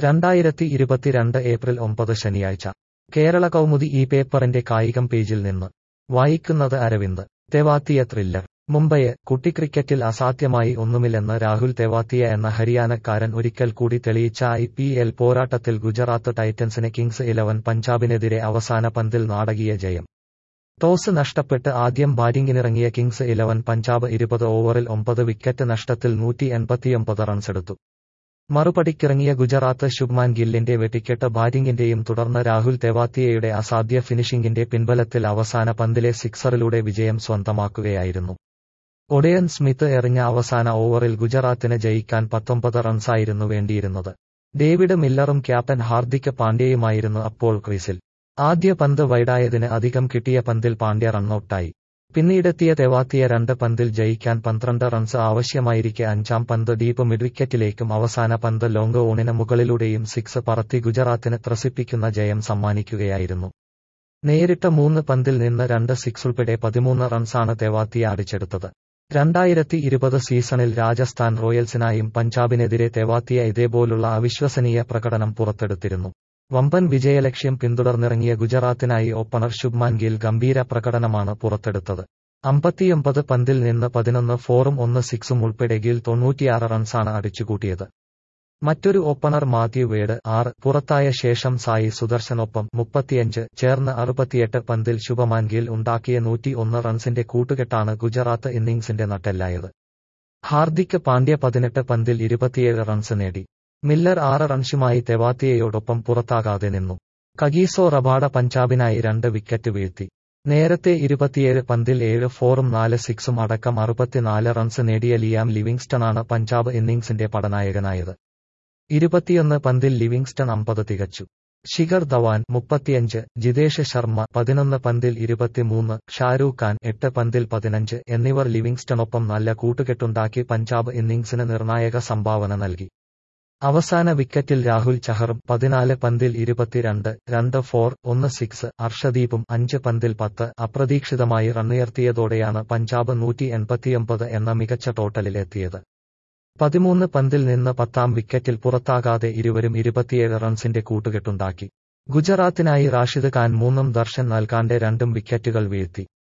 രണ്ടായിരത്തി ഇരുപത്തിരണ്ട് ഏപ്രിൽ ഒമ്പത് ശനിയാഴ്ച കേരള കൗമുദി ഈ പേപ്പറിന്റെ കായികം പേജിൽ നിന്ന് വായിക്കുന്നത് അരവിന്ദ് തെവാത്തിയ ത്രില്ലർ മുംബൈ കുട്ടി ക്രിക്കറ്റിൽ അസാധ്യമായി ഒന്നുമില്ലെന്ന് രാഹുൽ തെവാത്തിയ എന്ന ഹരിയാനക്കാരൻ ഒരിക്കൽ കൂടി തെളിയിച്ച ഐ പി എൽ പോരാട്ടത്തിൽ ഗുജറാത്ത് ടൈറ്റൻസിന് കിങ്സ് ഇലവൻ പഞ്ചാബിനെതിരെ അവസാന പന്തിൽ നാടകീയ ജയം ടോസ് നഷ്ടപ്പെട്ട് ആദ്യം ബാറ്റിംഗിനിറങ്ങിയ കിങ്സ് ഇലവൻ പഞ്ചാബ് ഇരുപത് ഓവറിൽ ഒമ്പത് വിക്കറ്റ് നഷ്ടത്തിൽ നൂറ്റി എൺപത്തിയൊമ്പത് റൺസെടുത്തു മറുപടിക്കിറങ്ങിയ ഗുജറാത്ത് ശുഭ്മാൻ ഗില്ലിന്റെ വെട്ടിക്കെട്ട് ബാറ്റിംഗിന്റെയും തുടർന്ന് രാഹുൽ തെവാത്തിയയുടെ അസാധ്യ ഫിനിഷിംഗിന്റെ പിൻബലത്തിൽ അവസാന പന്തിലെ സിക്സറിലൂടെ വിജയം സ്വന്തമാക്കുകയായിരുന്നു ഒഡയൻ സ്മിത്ത് എറിഞ്ഞ അവസാന ഓവറിൽ ഗുജറാത്തിന് ജയിക്കാൻ പത്തൊമ്പത് റൺസായിരുന്നു വേണ്ടിയിരുന്നത് ഡേവിഡ് മില്ലറും ക്യാപ്റ്റൻ ഹാർദിക് പാണ്ഡ്യയുമായിരുന്നു അപ്പോൾ ക്രീസിൽ ആദ്യ പന്ത് വൈഡായതിന് അധികം കിട്ടിയ പന്തിൽ പാണ്ഡ്യ റണ്ണൌട്ടായി പിന്നീടെത്തിയ തെവാത്തിയ രണ്ട് പന്തിൽ ജയിക്കാൻ പന്ത്രണ്ട് റൺസ് ആവശ്യമായിരിക്കെ അഞ്ചാം പന്ത് ഡീപ്പ് മിഡ്വിക്കറ്റിലേക്കും അവസാന പന്ത് ലോങ് ഓണിന് മുകളിലൂടെയും സിക്സ് പറത്തി ഗുജറാത്തിന് ത്രസിപ്പിക്കുന്ന ജയം സമ്മാനിക്കുകയായിരുന്നു നേരിട്ട മൂന്ന് പന്തിൽ നിന്ന് രണ്ട് സിക്സ് ഉൾപ്പെടെ പതിമൂന്ന് റൺസാണ് തെവാത്തിയ അടിച്ചെടുത്തത് രണ്ടായിരത്തി ഇരുപത് സീസണിൽ രാജസ്ഥാൻ റോയൽസിനായും പഞ്ചാബിനെതിരെ തെവാത്തിയ ഇതേപോലുള്ള അവിശ്വസനീയ പ്രകടനം പുറത്തെടുത്തിരുന്നു വമ്പൻ വിജയലക്ഷ്യം പിന്തുടർന്നിറങ്ങിയ ഗുജറാത്തിനായി ഓപ്പണർ ശുഭ്മാൻ ഗിൽ ഗംഭീര പ്രകടനമാണ് പുറത്തെടുത്തത് അമ്പത്തിയൊമ്പത് പന്തിൽ നിന്ന് പതിനൊന്ന് ഫോറും ഒന്ന് സിക്സും ഉൾപ്പെടെ ഗിൽ തൊണ്ണൂറ്റിയാറ് റൺസാണ് അടിച്ചുകൂട്ടിയത് മറ്റൊരു ഓപ്പണർ മാത്യു വേഡ് ആറ് പുറത്തായ ശേഷം സായി സുദർശനൊപ്പം മുപ്പത്തിയഞ്ച് ചേർന്ന് അറുപത്തിയെട്ട് പന്തിൽ ശുഭമാൻ ഗിൽ ഉണ്ടാക്കിയ നൂറ്റി ഒന്ന് റൺസിന്റെ കൂട്ടുകെട്ടാണ് ഗുജറാത്ത് ഇന്നിംഗ്സിന്റെ നട്ടെല്ലായത് ഹാർദിക് പാണ്ഡ്യ പതിനെട്ട് പന്തിൽ ഇരുപത്തിയേഴ് റൺസ് നേടി മില്ലർ ആറ് റൺസുമായി തെവാത്തിയയോടൊപ്പം പുറത്താകാതെ നിന്നു കഗീസോ റബാഡ പഞ്ചാബിനായി രണ്ട് വിക്കറ്റ് വീഴ്ത്തി നേരത്തെ ഇരുപത്തിയേഴ് പന്തിൽ ഏഴ് ഫോറും നാല് സിക്സും അടക്കം അറുപത്തിനാല് റൺസ് നേടിയ ലിയാം ലിവിങ്സ്റ്റണാണ് പഞ്ചാബ് ഇന്നിംഗ്സിന്റെ പടനായകനായത് ഇരുപത്തിയൊന്ന് പന്തിൽ ലിവിങ്സ്റ്റൺ അമ്പത് തികച്ചു ശിഖർ ധവാൻ മുപ്പത്തിയഞ്ച് ജിതേഷ് ശർമ്മ പതിനൊന്ന് പന്തിൽ ഇരുപത്തിമൂന്ന് ഷാരൂഖ് ഖാൻ എട്ട് പന്തിൽ പതിനഞ്ച് എന്നിവർ ലിവിങ്സ്റ്റണൊപ്പം നല്ല കൂട്ടുകെട്ടുണ്ടാക്കി പഞ്ചാബ് ഇന്നിംഗ്സിന് നിർണായക സംഭാവന നൽകി അവസാന വിക്കറ്റിൽ രാഹുൽ ചഹറും പതിനാല് പന്തിൽ ഇരുപത്തിരണ്ട് രണ്ട് ഫോർ ഒന്ന് സിക്സ് അർഷദീപും അഞ്ച് പന്തിൽ പത്ത് അപ്രതീക്ഷിതമായി റണ്ണുയർത്തിയതോടെയാണ് പഞ്ചാബ് നൂറ്റി എൺപത്തിയൊമ്പത് എന്ന മികച്ച ടോട്ടലിൽ എത്തിയത് പതിമൂന്ന് പന്തിൽ നിന്ന് പത്താം വിക്കറ്റിൽ പുറത്താകാതെ ഇരുവരും ഇരുപത്തിയേഴ് റൺസിന്റെ കൂട്ടുകെട്ടുണ്ടാക്കി ഗുജറാത്തിനായി റാഷിദ് ഖാൻ മൂന്നും ദർശൻ നൽകാണ്ടെ രണ്ടും വിക്കറ്റുകൾ വീഴ്ത്തി